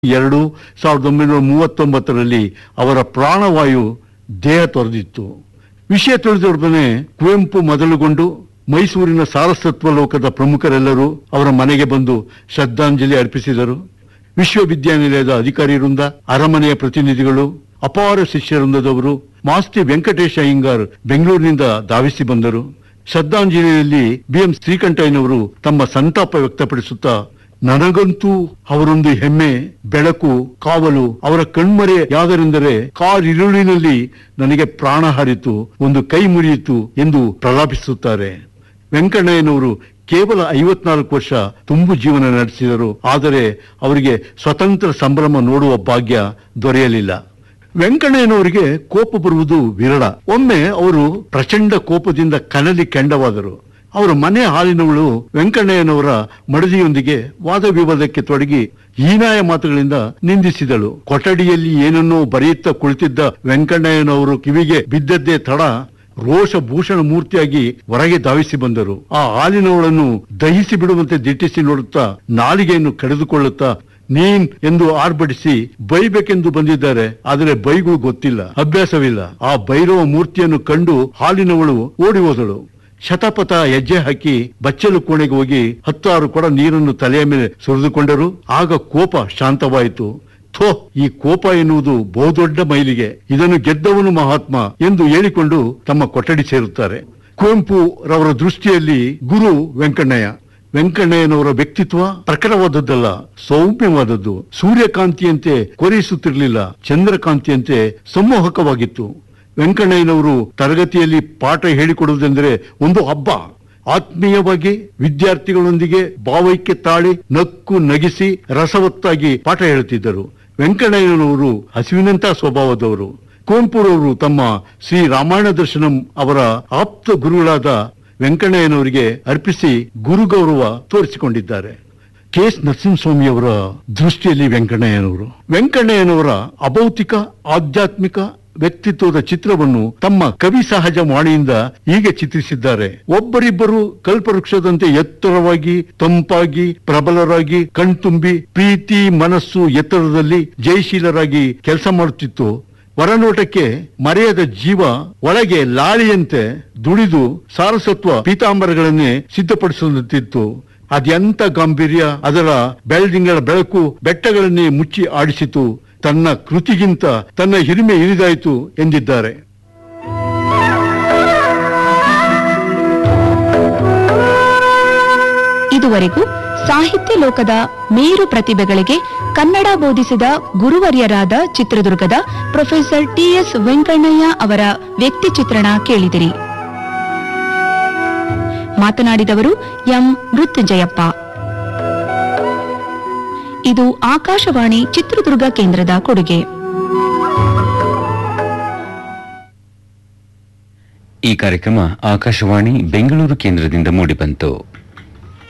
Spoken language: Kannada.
ಎರಡು ಸಾವಿರದ ಒಂಬೈನೂರ ಮೂವತ್ತೊಂಬತ್ತರಲ್ಲಿ ಅವರ ಪ್ರಾಣವಾಯು ದೇಹ ತೊರೆದಿತ್ತು ವಿಷಯ ತಿಳಿದೊಡನೆ ಕುವೆಂಪು ಮೊದಲುಗೊಂಡು ಮೈಸೂರಿನ ಸಾರಸ್ವತ್ವ ಲೋಕದ ಪ್ರಮುಖರೆಲ್ಲರೂ ಅವರ ಮನೆಗೆ ಬಂದು ಶ್ರದ್ಧಾಂಜಲಿ ಅರ್ಪಿಸಿದರು ವಿಶ್ವವಿದ್ಯಾನಿಲಯದ ಅಧಿಕಾರಿ ವೃಂದ ಅರಮನೆಯ ಪ್ರತಿನಿಧಿಗಳು ಅಪಾರ ಶಿಷ್ಯವೃಂದದವರು ಮಾಸ್ತಿ ವೆಂಕಟೇಶ ಅಯ್ಯಂಗಾರ್ ಬೆಂಗಳೂರಿನಿಂದ ಧಾವಿಸಿ ಬಂದರು ಶ್ರದ್ಧಾಂಜಲಿಯಲ್ಲಿ ಬಿಎಂ ಶ್ರೀಕಂಠಯ್ಯನವರು ತಮ್ಮ ಸಂತಾಪ ವ್ಯಕ್ತಪಡಿಸುತ್ತಾ ನನಗಂತೂ ಅವರೊಂದು ಹೆಮ್ಮೆ ಬೆಳಕು ಕಾವಲು ಅವರ ಕಣ್ಮರೆಯಾದರೆಂದರೆ ಕಾರಿರುಳಿನಲ್ಲಿ ನನಗೆ ಪ್ರಾಣ ಹಾರಿತು ಒಂದು ಕೈ ಮುರಿಯಿತು ಎಂದು ಪ್ರಲಾಪಿಸುತ್ತಾರೆ ವೆಂಕಣ್ಣಯ್ಯನವರು ಕೇವಲ ಐವತ್ನಾಲ್ಕು ವರ್ಷ ತುಂಬು ಜೀವನ ನಡೆಸಿದರು ಆದರೆ ಅವರಿಗೆ ಸ್ವತಂತ್ರ ಸಂಭ್ರಮ ನೋಡುವ ಭಾಗ್ಯ ದೊರೆಯಲಿಲ್ಲ ವೆಂಕಣ್ಣಯ್ಯನವರಿಗೆ ಕೋಪ ಬರುವುದು ವಿರಳ ಒಮ್ಮೆ ಅವರು ಪ್ರಚಂಡ ಕೋಪದಿಂದ ಕನಲಿ ಕೆಂಡವಾದರು ಅವರ ಮನೆ ಹಾಲಿನವಳು ವೆಂಕಣ್ಣಯ್ಯನವರ ಮಡದಿಯೊಂದಿಗೆ ವಾದ ವಿವಾದಕ್ಕೆ ತೊಡಗಿ ಹೀನಾಯ ಮಾತುಗಳಿಂದ ನಿಂದಿಸಿದಳು ಕೊಠಡಿಯಲ್ಲಿ ಏನನ್ನೋ ಬರೆಯುತ್ತಾ ಕುಳಿತಿದ್ದ ವೆಂಕಣ್ಣಯ್ಯನವರು ಕಿವಿಗೆ ಬಿದ್ದದ್ದೇ ತಡ ರೋಷ ಭೂಷಣ ಮೂರ್ತಿಯಾಗಿ ಹೊರಗೆ ಧಾವಿಸಿ ಬಂದರು ಆ ಹಾಲಿನವಳನ್ನು ದಹಿಸಿ ಬಿಡುವಂತೆ ದಿಟ್ಟಿಸಿ ನೋಡುತ್ತಾ ನಾಲಿಗೆಯನ್ನು ಕಡಿದುಕೊಳ್ಳುತ್ತಾ ನೀನ್ ಎಂದು ಆರ್ಭಟಿಸಿ ಬೈಬೇಕೆಂದು ಬಂದಿದ್ದಾರೆ ಆದರೆ ಬೈಗಳು ಗೊತ್ತಿಲ್ಲ ಅಭ್ಯಾಸವಿಲ್ಲ ಆ ಭೈರವ ಮೂರ್ತಿಯನ್ನು ಕಂಡು ಹಾಲಿನವಳು ಓಡಿ ಹೋದಳು ಶತಪಥ ಹೆಜ್ಜೆ ಹಾಕಿ ಬಚ್ಚಲು ಕೋಣೆಗೆ ಹೋಗಿ ಹತ್ತಾರು ಕೊಡ ನೀರನ್ನು ತಲೆಯ ಮೇಲೆ ಸುರಿದುಕೊಂಡರು ಆಗ ಕೋಪ ಶಾಂತವಾಯಿತು ಥೋ ಈ ಕೋಪ ಎನ್ನುವುದು ಬಹುದೊಡ್ಡ ಮೈಲಿಗೆ ಇದನ್ನು ಗೆದ್ದವನು ಮಹಾತ್ಮ ಎಂದು ಹೇಳಿಕೊಂಡು ತಮ್ಮ ಕೊಠಡಿ ಸೇರುತ್ತಾರೆ ಕುವೆಂಪು ರವರ ದೃಷ್ಟಿಯಲ್ಲಿ ಗುರು ವೆಂಕಣ್ಣಯ್ಯ ವೆಂಕಣ್ಣಯ್ಯನವರ ವ್ಯಕ್ತಿತ್ವ ಪ್ರಖರವಾದದ್ದಲ್ಲ ಸೌಮ್ಯವಾದದ್ದು ಸೂರ್ಯಕಾಂತಿಯಂತೆ ಕೊರೆಯಿಸುತ್ತಿರಲಿಲ್ಲ ಚಂದ್ರಕಾಂತಿಯಂತೆ ಸಂಮೋಹಕವಾಗಿತ್ತು ವೆಂಕಣ್ಣಯ್ಯನವರು ತರಗತಿಯಲ್ಲಿ ಪಾಠ ಹೇಳಿಕೊಡುವುದೆಂದರೆ ಒಂದು ಹಬ್ಬ ಆತ್ಮೀಯವಾಗಿ ವಿದ್ಯಾರ್ಥಿಗಳೊಂದಿಗೆ ಭಾವೈಕ್ಯ ತಾಳಿ ನಕ್ಕು ನಗಿಸಿ ರಸವತ್ತಾಗಿ ಪಾಠ ಹೇಳುತ್ತಿದ್ದರು ವೆಂಕಣ್ಣಯ್ಯನವರು ಹಸಿವಿನಂತ ಸ್ವಭಾವದವರು ಕುವೆಂಪುರವರು ತಮ್ಮ ಶ್ರೀ ರಾಮಾಯಣ ದರ್ಶನಂ ಅವರ ಆಪ್ತ ಗುರುಗಳಾದ ವೆಂಕಣ್ಣಯ್ಯನವರಿಗೆ ಅರ್ಪಿಸಿ ಗುರು ಗೌರವ ತೋರಿಸಿಕೊಂಡಿದ್ದಾರೆ ಕೆ ಎಸ್ ನರಸಿಂಹಸ್ವಾಮಿಯವರ ದೃಷ್ಟಿಯಲ್ಲಿ ವೆಂಕಣ್ಣಯ್ಯನವರು ವೆಂಕಣ್ಣಯ್ಯನವರ ಅಭೌತಿಕ ಆಧ್ಯಾತ್ಮಿಕ ವ್ಯಕ್ತಿತ್ವದ ಚಿತ್ರವನ್ನು ತಮ್ಮ ಕವಿ ಸಹಜ ವಾಣಿಯಿಂದ ಹೀಗೆ ಚಿತ್ರಿಸಿದ್ದಾರೆ ಒಬ್ಬರಿಬ್ಬರು ಕಲ್ಪವೃಕ್ಷದಂತೆ ಎತ್ತರವಾಗಿ ತಂಪಾಗಿ ಪ್ರಬಲರಾಗಿ ಕಣ್ತುಂಬಿ ಪ್ರೀತಿ ಮನಸ್ಸು ಎತ್ತರದಲ್ಲಿ ಜಯಶೀಲರಾಗಿ ಕೆಲಸ ಮಾಡುತ್ತಿತ್ತು ಹೊರನೋಟಕ್ಕೆ ಮರೆಯದ ಜೀವ ಒಳಗೆ ಲಾಳಿಯಂತೆ ದುಡಿದು ಸಾರಸತ್ವ ಪೀತಾಂಬರಗಳನ್ನೇ ಸಿದ್ಧಪಡಿಸುತ್ತಿತ್ತು ಅದೆಂತ ಗಾಂಭೀರ್ಯ ಅದರ ಬೆಳದಿಂಗಳ ಬೆಳಕು ಬೆಟ್ಟಗಳನ್ನೇ ಮುಚ್ಚಿ ಆಡಿಸಿತು ತನ್ನ ಕೃತಿಗಿಂತ ತನ್ನ ಹಿರಿಮೆ ಇರಿದಾಯಿತು ಎಂದಿದ್ದಾರೆ ಇದುವರೆಗೂ ಸಾಹಿತ್ಯ ಲೋಕದ ಮೇರು ಪ್ರತಿಭೆಗಳಿಗೆ ಕನ್ನಡ ಬೋಧಿಸಿದ ಗುರುವರ್ಯರಾದ ಚಿತ್ರದುರ್ಗದ ಪ್ರೊಫೆಸರ್ ಟಿಎಸ್ ವೆಂಕಣ್ಣಯ್ಯ ಅವರ ವ್ಯಕ್ತಿ ಚಿತ್ರಣ ಕೇಳಿದಿರಿ ಮಾತನಾಡಿದವರು ಎಂ ಮೃತ್ಯುಂಜಯಪ್ಪ ಇದು ಆಕಾಶವಾಣಿ ಚಿತ್ರದುರ್ಗ ಕೇಂದ್ರದ ಕೊಡುಗೆ ಈ ಕಾರ್ಯಕ್ರಮ ಆಕಾಶವಾಣಿ ಬೆಂಗಳೂರು ಕೇಂದ್ರದಿಂದ ಮೂಡಿಬಂತು